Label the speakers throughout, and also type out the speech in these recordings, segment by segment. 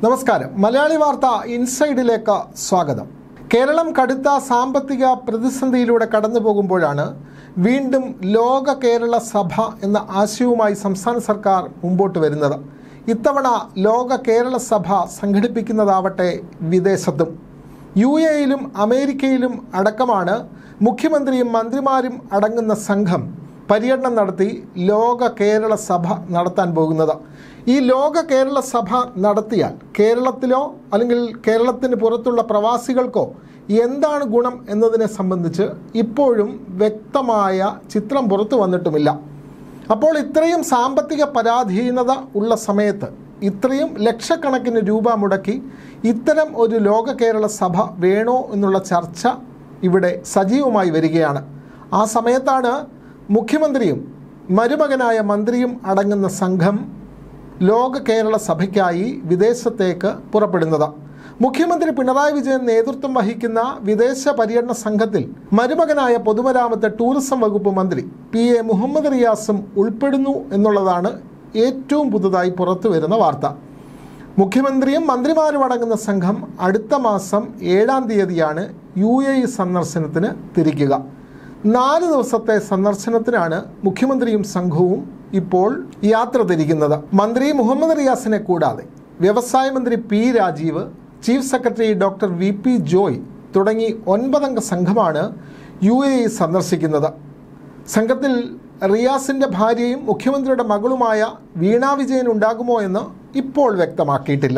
Speaker 1: നമസ്കാരം മലയാളി വാർത്ത ഇൻസൈഡിലേക്ക് സ്വാഗതം കേരളം കടുത്ത സാമ്പത്തിക പ്രതിസന്ധിയിലൂടെ കടന്നു പോകുമ്പോഴാണ് വീണ്ടും ലോക കേരള സഭ എന്ന ആശയവുമായി സംസ്ഥാന സർക്കാർ മുമ്പോട്ട് വരുന്നത് ഇത്തവണ ലോക കേരള സഭ സംഘടിപ്പിക്കുന്നതാവട്ടെ വിദേശത്തും യു എയിലും അമേരിക്കയിലും അടക്കമാണ് മുഖ്യമന്ത്രിയും മന്ത്രിമാരും അടങ്ങുന്ന സംഘം പര്യടനം നടത്തി ലോക കേരള സഭ നടത്താൻ പോകുന്നത് ഈ ലോക കേരള സഭ നടത്തിയാൽ കേരളത്തിലോ അല്ലെങ്കിൽ കേരളത്തിന് പുറത്തുള്ള പ്രവാസികൾക്കോ എന്താണ് ഗുണം എന്നതിനെ സംബന്ധിച്ച് ഇപ്പോഴും വ്യക്തമായ ചിത്രം പുറത്തു വന്നിട്ടുമില്ല അപ്പോൾ ഇത്രയും സാമ്പത്തിക പരാധീനത ഉള്ള സമയത്ത് ഇത്രയും ലക്ഷക്കണക്കിന് രൂപ മുടക്കി ഇത്തരം ഒരു ലോക കേരള സഭ വേണോ എന്നുള്ള ചർച്ച ഇവിടെ സജീവമായി വരികയാണ് ആ സമയത്താണ് മുഖ്യമന്ത്രിയും മരുമകനായ മന്ത്രിയും അടങ്ങുന്ന സംഘം ലോക കേരള സഭയ്ക്കായി വിദേശത്തേക്ക് പുറപ്പെടുന്നത് മുഖ്യമന്ത്രി പിണറായി വിജയൻ നേതൃത്വം വഹിക്കുന്ന വിദേശ പര്യടന സംഘത്തിൽ മരുമകനായ പൊതുമരാമത്ത് ടൂറിസം വകുപ്പ് മന്ത്രി പി എ മുഹമ്മദ് റിയാസും ഉൾപ്പെടുന്നു എന്നുള്ളതാണ് ഏറ്റവും പുതുതായി പുറത്തു വരുന്ന വാർത്ത മുഖ്യമന്ത്രിയും മന്ത്രിമാരും അടങ്ങുന്ന സംഘം അടുത്ത മാസം ഏഴാം തീയതിയാണ് യു എ ഇ സന്ദർശനത്തിന് തിരിക്കുക നാല് ദിവസത്തെ സന്ദർശനത്തിനാണ് മുഖ്യമന്ത്രിയും സംഘവും ഇപ്പോൾ യാത്ര തിരിക്കുന്നത് മന്ത്രി മുഹമ്മദ് റിയാസിനെ കൂടാതെ വ്യവസായ മന്ത്രി P Rajeev chief secretary doctor V P Joy തുടങ്ങി ഒൻപതംഗ സംഘമാണ് യു എ ഇ സന്ദർശിക്കുന്നത് സംഘത്തിൽ റിയാസിന്റെ ഭാര്യയും മുഖ്യമന്ത്രിയുടെ മകളുമായ വീണ വിജയൻ ഉണ്ടാകുമോ എന്ന് ഇപ്പോൾ വ്യക്തമാക്കിയിട്ടില്ല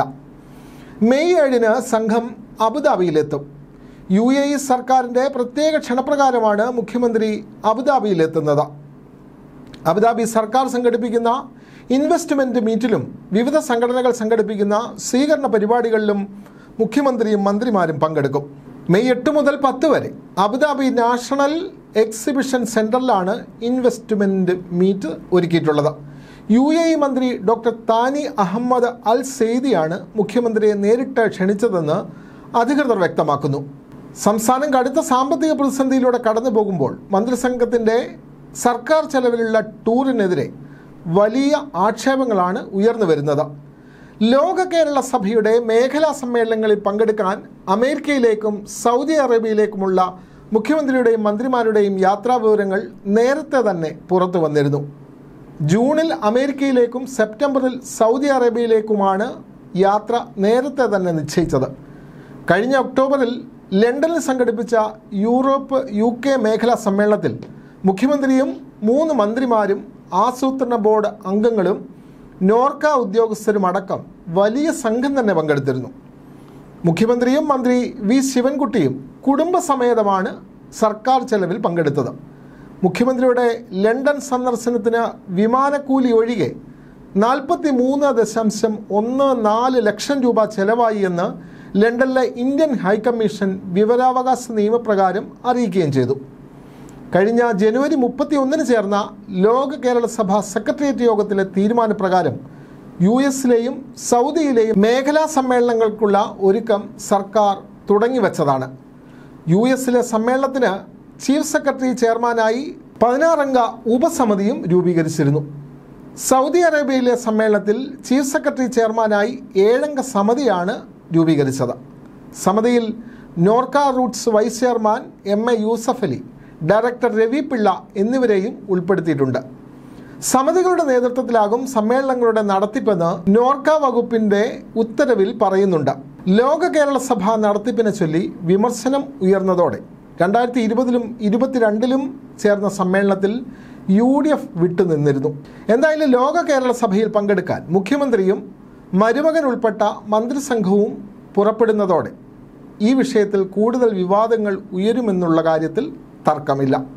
Speaker 1: മെയ് ഏഴിന് സംഘം അബുദാബിയിലെത്തും യു എ ഇ സർക്കാരിൻ്റെ പ്രത്യേക ക്ഷണപ്രകാരമാണ് മുഖ്യമന്ത്രി അബുദാബിയിലെത്തുന്നത് അബുദാബി സർക്കാർ സംഘടിപ്പിക്കുന്ന ഇൻവെസ്റ്റ്മെൻറ്റ് മീറ്റിലും വിവിധ സംഘടനകൾ സംഘടിപ്പിക്കുന്ന സ്വീകരണ പരിപാടികളിലും മുഖ്യമന്ത്രിയും മന്ത്രിമാരും പങ്കെടുക്കും മെയ് എട്ട് മുതൽ പത്ത് വരെ അബുദാബി നാഷണൽ എക്സിബിഷൻ സെൻറ്ററിലാണ് ഇൻവെസ്റ്റ്മെൻറ്റ് മീറ്റ് ഒരുക്കിയിട്ടുള്ളത് യു എ ഇ മന്ത്രി ഡോക്ടർ താനി അഹമ്മദ് അൽ സെയ്ദിയാണ് മുഖ്യമന്ത്രിയെ നേരിട്ട് ക്ഷണിച്ചതെന്ന് അധികൃതർ വ്യക്തമാക്കുന്നു സംസ്ഥാനം കടുത്ത സാമ്പത്തിക പ്രതിസന്ധിയിലൂടെ കടന്നു പോകുമ്പോൾ മന്ത്രിസംഘത്തിൻ്റെ സർക്കാർ ചെലവിലുള്ള ടൂറിനെതിരെ വലിയ ആക്ഷേപങ്ങളാണ് ഉയർന്നു വരുന്നത് ലോക കേരള സഭയുടെ മേഖലാ സമ്മേളനങ്ങളിൽ പങ്കെടുക്കാൻ അമേരിക്കയിലേക്കും സൗദി അറേബ്യയിലേക്കുമുള്ള മുഖ്യമന്ത്രിയുടെയും മന്ത്രിമാരുടെയും യാത്രാ വിവരങ്ങൾ നേരത്തെ തന്നെ പുറത്തു വന്നിരുന്നു ജൂണിൽ അമേരിക്കയിലേക്കും സെപ്റ്റംബറിൽ സൗദി അറേബ്യയിലേക്കുമാണ് യാത്ര നേരത്തെ തന്നെ നിശ്ചയിച്ചത് കഴിഞ്ഞ ഒക്ടോബറിൽ ലണ്ടനിൽ സംഘടിപ്പിച്ച യൂറോപ്പ് യു കെ മേഖലാ സമ്മേളനത്തിൽ മുഖ്യമന്ത്രിയും മൂന്ന് മന്ത്രിമാരും ആസൂത്രണ ബോർഡ് അംഗങ്ങളും നോർക്ക ഉദ്യോഗസ്ഥരും അടക്കം വലിയ സംഘം തന്നെ പങ്കെടുത്തിരുന്നു മുഖ്യമന്ത്രിയും മന്ത്രി വി ശിവൻകുട്ടിയും കുടുംബസമേതമാണ് സർക്കാർ ചെലവിൽ പങ്കെടുത്തത് മുഖ്യമന്ത്രിയുടെ ലണ്ടൻ സന്ദർശനത്തിന് വിമാനക്കൂലി ഒഴികെ നാൽപ്പത്തി മൂന്ന് ദശാംശം ഒന്ന് നാല് ലക്ഷം രൂപ ചെലവായി എന്ന് ലണ്ടനിലെ ഇന്ത്യൻ ഹൈക്കമ്മീഷൻ വിവരാവകാശ നിയമപ്രകാരം അറിയിക്കുകയും ചെയ്തു കഴിഞ്ഞ ജനുവരി മുപ്പത്തി ഒന്നിന് ചേർന്ന ലോക കേരള സഭ സെക്രട്ടേറിയറ്റ് യോഗത്തിലെ തീരുമാനപ്രകാരം യു എസിലെയും സൗദിയിലെയും മേഖലാ സമ്മേളനങ്ങൾക്കുള്ള ഒരുക്കം സർക്കാർ തുടങ്ങിവെച്ചതാണ് യു എസിലെ സമ്മേളനത്തിന് ചീഫ് സെക്രട്ടറി ചെയർമാനായി പതിനാറംഗ ഉപസമിതിയും രൂപീകരിച്ചിരുന്നു സൗദി അറേബ്യയിലെ സമ്മേളനത്തിൽ ചീഫ് സെക്രട്ടറി ചെയർമാനായി ഏഴംഗ സമിതിയാണ് രൂപീകരിച്ചത് സമിതിയിൽ Norka roots vice chairman M A Yusuff Ali director Ravi Pillai എന്നിവരെയും ഉൾപ്പെടുത്തിയിട്ടുണ്ട് സമിതികളുടെ നേതൃത്വത്തിലാകും സമ്മേളനങ്ങളുടെ നടത്തിപ്പെന്ന് നോർക്ക വകുപ്പിന്റെ ഉത്തരവിൽ പറയുന്നുണ്ട് ലോക കേരള സഭ നടത്തിപ്പിനെ ചൊല്ലി വിമർശനം ഉയർന്നതോടെ രണ്ടായിരത്തി ഇരുപതിലും ഇരുപത്തിരണ്ടിലും ചേർന്ന സമ്മേളനത്തിൽ യു ഡി എഫ് വിട്ടുനിന്നിരുന്നു എന്തായാലും ലോക കേരള സഭയിൽ പങ്കെടുക്കാൻ മുഖ്യമന്ത്രിയും മരുമകൻ ഉൾപ്പെട്ട മന്ത്രിസംഘവും പുറപ്പെടുന്നതോടെ ഈ വിഷയത്തിൽ കൂടുതൽ വിവാദങ്ങൾ ഉയരുമെന്നുള്ള കാര്യത്തിൽ തർക്കമില്ല